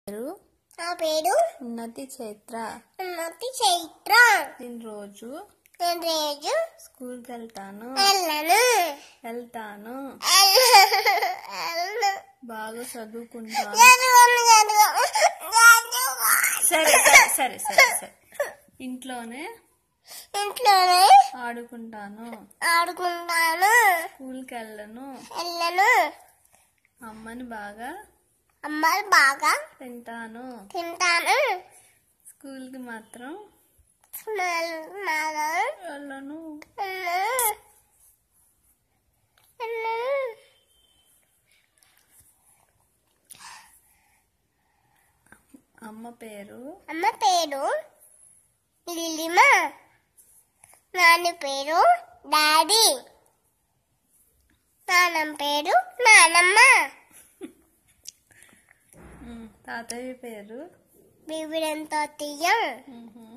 పేరు నా పేరు ఉన్నతి చైత్ర ఉన్నతి చైత్ర నేను రోజు నేను రోజు స్కూల్కి వెళ్తాను వెళ్ళను వెళ్తాను వెళ్ళను బాగా చదువుకుంటాను చదువును చదువు చదువు సరే సరే సరే సరే సరే ఇంట్లోనే ఇంట్లోనే ఆడుకుంటాను ఆడుకుంటాను స్కూల్కి వెళ్ళను వెళ్ళను అమ్మని బాగా అమ్మాయి బాగా తింటాను తింటాను స్కూల్కి మాత్రం బాగా వెళ్ళను వెళ్ళను వెళ్ళను అమ్మ పేరు అమ్మ పేరు లిలిమ నాన్న పేరు డాడీ నాన్నమ్మ పేరు నానమ్మ ఉమ్, తాతయ్య పేరు బీబిడంతో తీయం ఉహు.